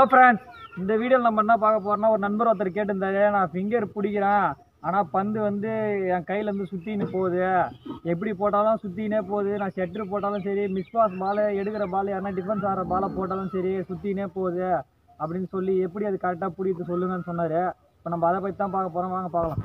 friends இந்த வீடியோவில் நம்ம என்ன பார்க்க போறோம்னா ஒரு நண்பர் ஒருத்தர் கேட்டிருந்தாரு நான் ஃபிங்கர் பிடிக்கிறேன் ஆனால் பந்து வந்து என் கையில இருந்து சுற்றின்னு போகுது எப்படி போட்டாலும் சுற்றினே போகுது நான் ஷெட்ரு போட்டாலும் சரி மிஸ் பாஸ் பால் எடுக்கிற பால் யாருன்னா டிஃபென்ஸ் ஆடுற பாலை போட்டாலும் சரி சுற்றினே போகுது அப்படின்னு சொல்லி எப்படி அது கரெக்டாக பிடிக்குது சொல்லுங்கன்னு சொன்னார் இப்போ நம்ம அதை பற்றி தான் பார்க்க போகிறோம் வாங்க பார்க்கலாம்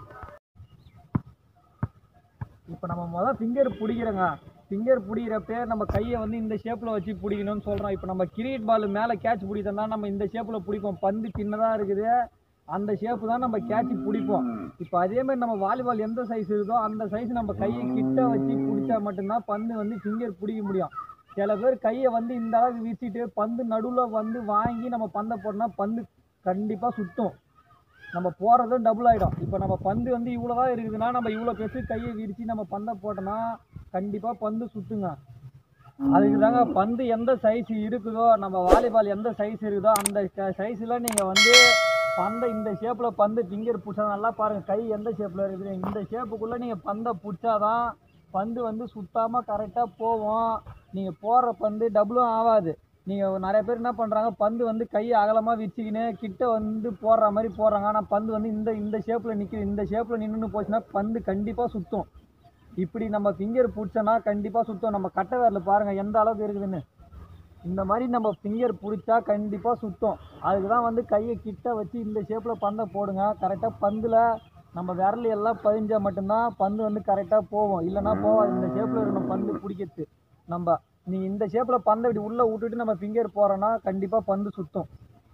இப்போ நம்ம முதல் ஃபிங்கர் பிடிக்கிறோங்க ஃபிங்கர் பிடிக்கிறப்ப நம்ம கையை வந்து இந்த ஷேப்பில் வச்சு பிடிக்கணும்னு சொல்கிறோம் இப்போ நம்ம கிரிக்கெட் பால் மேலே கேட்ச் பிடித்தோம்னா நம்ம இந்த ஷேப்பில் பிடிப்போம் பந்து சின்னதாக இருக்குது அந்த ஷேப்பு தான் நம்ம கேட்ச் பிடிப்போம் இப்போ அதே மாதிரி நம்ம வாலிபால் எந்த சைஸ் இருக்கோ அந்த சைஸ் நம்ம கையை கிட்ட வச்சு பிடிச்சா மட்டும்தான் பந்து வந்து ஃபிங்கர் பிடிக்க முடியும் சில பேர் கையை வந்து இந்த அளவுக்கு வீசிட்டு பந்து நடுவில் வந்து வாங்கி நம்ம பந்தை போட்டோம்னா பந்து கண்டிப்பாக சுத்தும் நம்ம போகிறதும் டபுள் ஆகிடும் இப்போ நம்ம பந்து வந்து இவ்வளோ தான் இருக்குதுன்னா நம்ம இவ்வளோ பெருசு கையை விரித்து நம்ம பந்தை போட்டோம்னா கண்டிப்பாக பந்து சுத்துங்க அதுக்கு தாங்க பந்து எந்த சைஸ் இருக்குதோ நம்ம வாலிபால் எந்த சைஸ் இருக்குதோ அந்த சைஸில் நீங்கள் வந்து பந்தை இந்த ஷேப்பில் பந்து ஃபிங்கர் பிடிச்சா நல்லா பாருங்கள் கை எந்த ஷேப்பில் இருக்குது இந்த ஷேப்புக்குள்ளே நீங்கள் பந்தை பிடிச்சாதான் பந்து வந்து சுத்தாமல் கரெக்டாக போகும் நீங்கள் போடுற பந்து டபுளும் ஆகாது நீங்கள் நிறைய பேர் என்ன பண்ணுறாங்க பந்து வந்து கையை அகலமாக வச்சுக்கின்னு கிட்ட வந்து போடுற மாதிரி போடுறாங்க ஆனால் பந்து வந்து இந்த இந்த ஷேப்பில் நிற்கிது இந்த ஷேப்பில் நின்று போச்சுன்னா பந்து கண்டிப்பாக சுத்தும் இப்படி நம்ம ஃபிங்கர் பிடிச்சோன்னா கண்டிப்பாக சுத்தம் நம்ம கட்டை விரல் பாருங்கள் எந்த அளவுக்கு இருக்குதுன்னு இந்த மாதிரி நம்ம ஃபிங்கர் பிடிச்சா கண்டிப்பாக சுத்தம் அதுக்கு தான் வந்து கையை கிட்ட வச்சு இந்த ஷேப்பில் பந்தை போடுங்க கரெக்டாக பந்தில் நம்ம விரல் எல்லாம் பதிஞ்சால் மட்டும்தான் பந்து வந்து கரெக்டாக போகும் இல்லைன்னா போகாது இந்த ஷேப்பில் இருக்கணும் பந்து பிடிக்கிறது நம்ம நீ இந்த ஷேப்பில் பந்தை இப்படி உள்ளே விட்டுட்டு நம்ம ஃபிங்கர் போகிறோன்னா கண்டிப்பாக பந்து சுத்தம்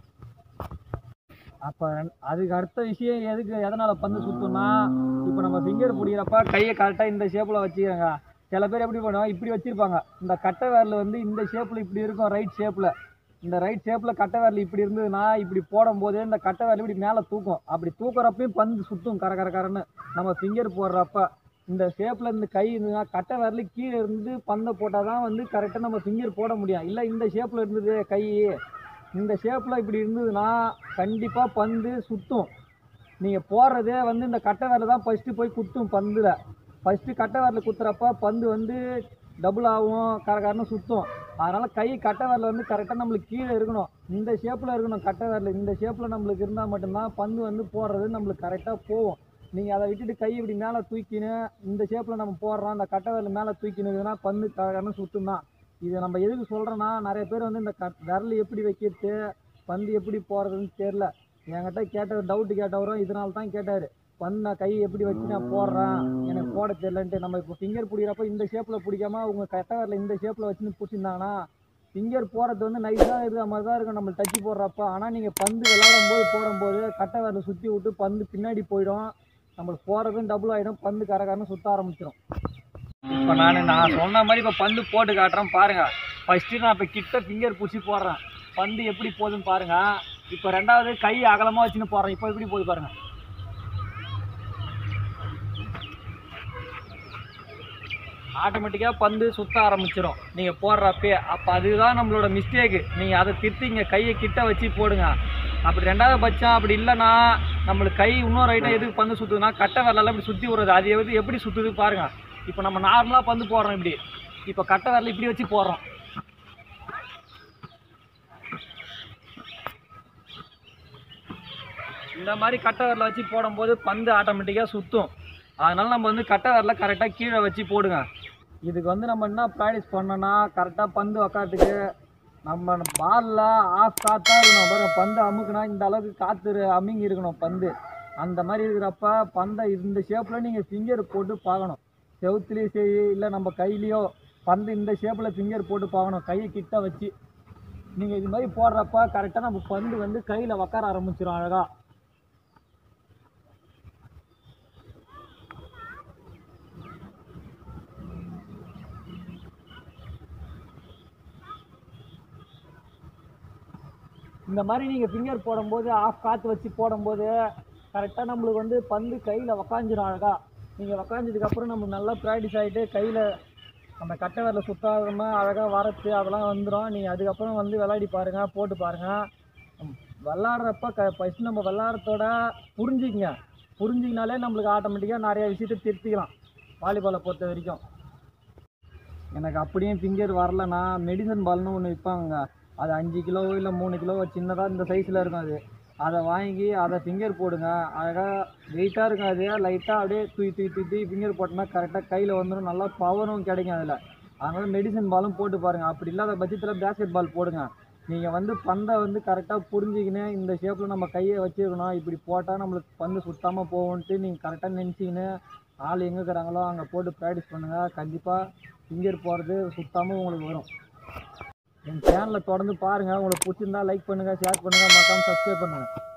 அப்போ அதுக்கு அடுத்த விஷயம் எதுக்கு எதனால் பந்து சுத்தம்னா இப்போ நம்ம ஃபிங்கர் பிடிக்கிறப்ப கையை கரெக்டாக இந்த ஷேப்பில் வச்சுக்கிறோங்க சில பேர் எப்படி பண்ணுவாங்க இப்படி வச்சுருப்பாங்க இந்த கட்டை விரல் வந்து இந்த ஷேப்பில் இப்படி இருக்கும் ரைட் ஷேப்பில் இந்த ரைட் ஷேப்பில் கட்டை விரல் இப்படி இருந்ததுன்னா இப்படி போடும்போது இந்த கட்டை விரல் இப்படி மேலே தூக்கும் அப்படி தூக்குறப்பையும் பந்து சுற்றும் கர கர கரன்னு நம்ம ஃபிங்கர் போடுறப்ப இந்த ஷேப்பில் இந்த கை இருந்ததுன்னா கட்டை விரல் கீழே இருந்து பந்தை போட்டால் தான் வந்து கரெக்டாக நம்ம ஃபிங்கர் போட முடியும் இல்லை இந்த ஷேப்பில் இருந்தது கை இந்த ஷேப்பில் இப்படி இருந்ததுன்னா கண்டிப்பாக பந்து சுற்றும் நீங்கள் போடுறதே வந்து இந்த கட்டை விரல் தான் ஃபஸ்ட்டு போய் குத்தும் பந்தில் ஃபஸ்ட்டு கட்டை விரல் குத்துறப்ப பந்து வந்து டபுள் ஆகும் கரகரன்னு சுற்றும் அதனால் கை கட்டை விரல் வந்து கரெக்டாக நம்மளுக்கு கீழே இருக்கணும் இந்த ஷேப்பில் இருக்கணும் கட்டை விரல் இந்த ஷேப்பில் நம்மளுக்கு இருந்தால் மட்டும்தான் பந்து வந்து போடுறது நம்மளுக்கு கரெக்டாக போகும் நீங்கள் அதை விட்டுட்டு கை இப்படி மேலே தூக்கின்னு இந்த ஷேப்பில் நம்ம போடுறோம் அந்த கட்டை விரல் மேலே தூக்கினுதுன்னா பந்து கரகரன்னு சுற்றும் தான் இது நம்ம எதுக்கு சொல்கிறோன்னா நிறைய பேர் வந்து இந்த க விரல் எப்படி வைக்கிறது பந்து எப்படி போடுறதுன்னு தெரில என்கிட்ட கேட்ட டவுட்டு கேட்டவரும் இதனால தான் கேட்டார் பந்து நான் கை எப்படி வச்சு நான் போடுறேன் எனக்கு போட தெரிலன்ட்டு நம்ம இப்போ ஃபிங்கர் பிடிக்கிறப்ப இந்த ஷேப்பில் பிடிக்காம அவங்க கரெக்டாக வரல இந்த ஷேப்பில் வச்சுன்னு பிடிச்சிருந்தாங்கன்னா ஃபிங்கர் போடுறது வந்து நைஸாக இருக்கிற மாதிரி தான் இருக்கும் நம்ம டச்சு போடுறப்ப ஆனால் நீங்கள் பந்து விளையாடும் போது போடும்போது கட்டை வரல சுற்றி விட்டு பந்து பின்னாடி போயிடும் நம்மளுக்கு போகிறதும் டபுள் ஆகிடும் பந்து கரகரன்னு சுற்ற ஆரம்பிச்சிடும் இப்போ நான் நான் சொன்ன மாதிரி இப்போ பந்து போட்டு காட்டுறேன் பாருங்க ஃபஸ்ட்டு நான் இப்போ கிட்ட ஃபிங்கர் பிடிச்சி போடுறேன் பந்து எப்படி போகுதுன்னு பாருங்க இப்போ ரெண்டாவது கை அகலமாக வச்சுன்னு போடுறேன் இப்போ எப்படி போகுது பாருங்க ஆட்டோமேட்டிக்காக பந்து சுத்த ஆரம்பிச்சிடும் நீங்கள் போடுறப்பே அப்போ அதுதான் நம்மளோட மிஸ்டேக்கு நீங்கள் அதை திருத்திங்க கையை கிட்ட வச்சு போடுங்க அப்படி ரெண்டாவது பட்சம் அப்படி இல்லைன்னா நம்மளுக்கு கை இன்னொரு ஐட்டம் எதுக்கு பந்து சுற்றுதுன்னா கட்டை வரலாம் இப்படி சுற்றி விடுறது அது எது எப்படி சுற்றுது பாருங்கள் இப்போ நம்ம நார்மலாக பந்து போடுறோம் இப்படி இப்போ கட்டை விரல் இப்படி வச்சு போடுறோம் இந்த மாதிரி கட்டை விரல வச்சு போடும்போது பந்து ஆட்டோமேட்டிக்காக சுற்றும் அதனால நம்ம வந்து கட்டை விரல கரெக்டாக கீழே வச்சு போடுங்க இதுக்கு வந்து நம்ம என்ன ப்ராக்டிஸ் பண்ணோன்னா கரெக்டாக பந்து உக்காத்துக்கு நம்ம பாலில் ஆஃப் காற்றா இருக்கணும் பாருங்க பந்து அமுக்குனா இந்த அளவுக்கு காற்று அமுங்கி இருக்கணும் பந்து அந்த மாதிரி இருக்கிறப்ப பந்தை இந்த ஷேப்பில் நீங்கள் ஃபிங்கர் போட்டு பார்க்கணும் செவுத்துலேயும் சரி இல்லை நம்ம கையிலையோ பந்து இந்த ஷேப்பில் ஃபிங்கர் போட்டு பார்க்கணும் கையை கிட்ட வச்சு நீங்கள் இது மாதிரி போடுறப்ப கரெக்டாக நம்ம பந்து வந்து கையில் உக்கார ஆரம்பிச்சிடும் அழகாக இந்த மாதிரி நீங்கள் ஃபிங்கர் போடும்போது ஆஃப் காற்று வச்சு போடும்போது கரெக்டாக நம்மளுக்கு வந்து பந்து கையில் உக்காஞ்சிரும் அழகாக நீங்கள் உக்காஞ்சதுக்கப்புறம் நம்மளுக்கு நல்லா ப்ராக்டிஸ் ஆகிட்டு கையில் அந்த கட்டை வரல சுத்தாமல் அழகாக வரத்து அதெல்லாம் வந்துடும் நீங்கள் அதுக்கப்புறம் வந்து விளையாடி பாருங்கள் போட்டு பாருங்கள் விளாட்றப்ப க ஃபஸ்ட்டு நம்ம விளாட்றதோட புரிஞ்சுக்கங்க புரிஞ்சிக்கினாலே நம்மளுக்கு ஆட்டோமேட்டிக்காக நிறைய விஷயத்தை திருத்திக்கலாம் வாலிபாலை பொறுத்த வரைக்கும் எனக்கு அப்படியும் ஃபிங்கர் வரலன்னா மெடிசன் பால்னு ஒன்று விற்பாங்க அது அஞ்சு கிலோ இல்லை மூணு கிலோ சின்னதாக இந்த சைஸில் இருக்கும் அது அதை வாங்கி அதை ஃபிங்கர் போடுங்க அழகாக வெயிட்டாக இருக்கும் அது லைட்டாக அப்படியே தூக்கி தூக்கி தூக்கி தூக்கி ஃபிங்கர் போட்டோம்னா கரெக்டாக கையில் வந்துடும் நல்லா பவரும் கிடைக்கும் அதில் அதனால மெடிசன் பாலும் போட்டு பாருங்கள் அப்படி இல்லாத பட்சத்தில் பேஸ்கெட் பால் போடுங்க நீங்கள் வந்து பந்தை வந்து கரெக்டாக புரிஞ்சிக்கின்னு இந்த ஷேப்பில் நம்ம கையை வச்சுருக்கணும் இப்படி போட்டால் நம்மளுக்கு பந்து சுத்தாமல் போகும்ன்ட்டு நீங்கள் கரெக்டாக நினச்சிக்கின்னு ஆள் எங்கே இருக்கிறாங்களோ அங்கே போட்டு ப்ராக்டிஸ் பண்ணுங்கள் கண்டிப்பாக ஃபிங்கர் போகிறது சுத்தாமல் உங்களுக்கு வரும் என் சேனலை தொடர்ந்து பாருங்கள் உங்களுக்கு பிடிச்சிருந்தா லைக் பண்ணுங்கள் ஷேர் பண்ணுங்கள் மறக்காமல் சப்ஸ்கிரைப் பண்ணுங்கள்